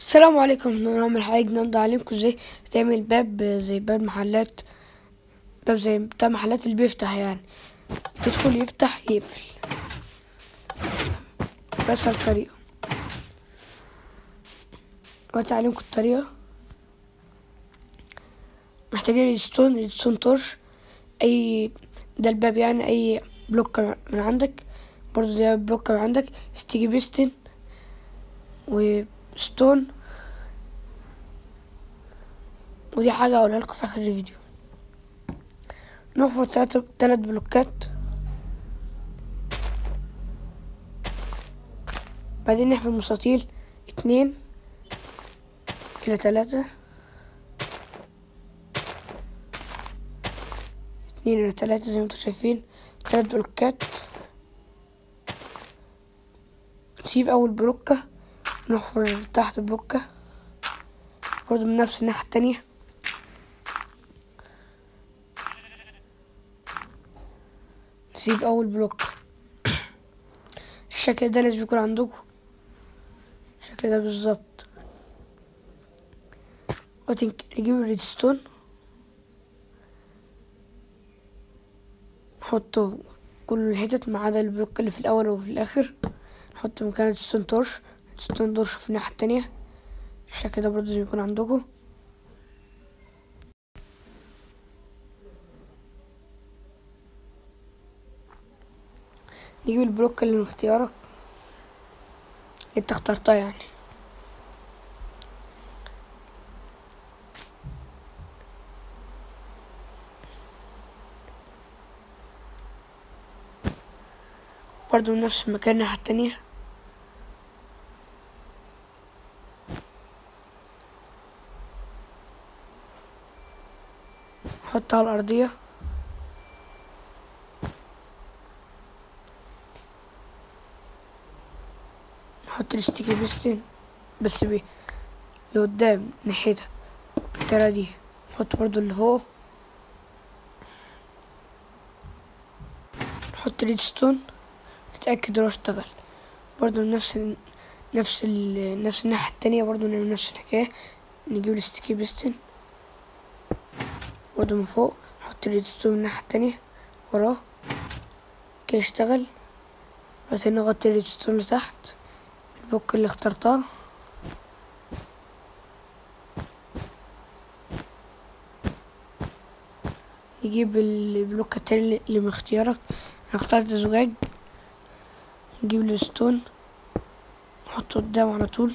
السلام عليكم نعمل حاجة النهاردة علمكم ازاي تعمل باب زي باب محلات باب زي بتاع محلات اللي بيفتح يعني تدخل يفتح يقفل بأسهل طريقة وتعلمكم الطريقة محتاجين ريدستون ريدستون طرش أي ده الباب يعني أي بلوك من عندك برضه زي بلوك من عندك ستيجي بيستن وستون ودي حاجة أقولها لكم في آخر الفيديو نحفر تلاتة تلات بلوكات بعدين نحفر مستطيل اتنين إلى تلاتة اتنين إلى تلاتة زي ما انتوا شايفين تلات بلوكات نسيب أول بلوكة نحفر تحت بلوكة برضه من نفس الناحية التانية نسيب أول بلوك الشكل ده لازم يكون عندكم الشكل ده بالظبط نجيب الريدستون نحطه في كل الحتت ما عدا البلوك اللي في الأول وفي الآخر نحط مكان الريدستون تورش الريدستون تورش في الناحية التانية الشكل ده برضه لازم يكون عندكم نجيب البلوك اللي من اختيارك اللي انت اخترتها يعني برضه من نفس المكان الناحية التانية نحطها على الأرضية نحط الستيكي بيستن بس بيه لقدام ناحيتك بالطريقة دي نحط برضو اللي فوق نحط ريدستون نتأكد انه اشتغل برضو نفس ال... نفس ال... نفس الناحية التانية برضو نعمل نفس الحكاية نجيب الستيكي بيستن برضو من فوق نحط الريدستون من الناحية التانية وراه كده يشتغل بعدين نغطي الريدستون لتحت البلوك اللي اخترتها نجيب البلوك التاني اللي من اختيارك انا اخترت زجاج نجيب الستون نحطه قدام على طول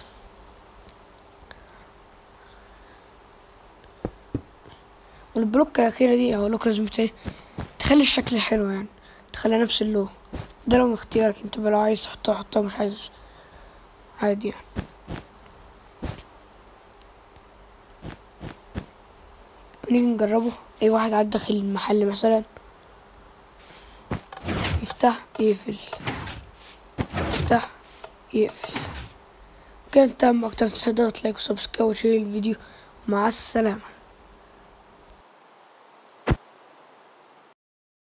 والبلوك الأخيرة دي هقولك لازم تخلي الشكل حلو يعني تخلي نفس اللون ده لو من اختيارك انت بقى لو عايز تحطها حطها مش عايز عادي يعني نيجي نجربه اي واحد عاد داخل المحل مثلا يفتح يقفل يفتح يقفل كان تم اكتر تنسى لايك وسبسكرايب وشير الفيديو ومع السلامه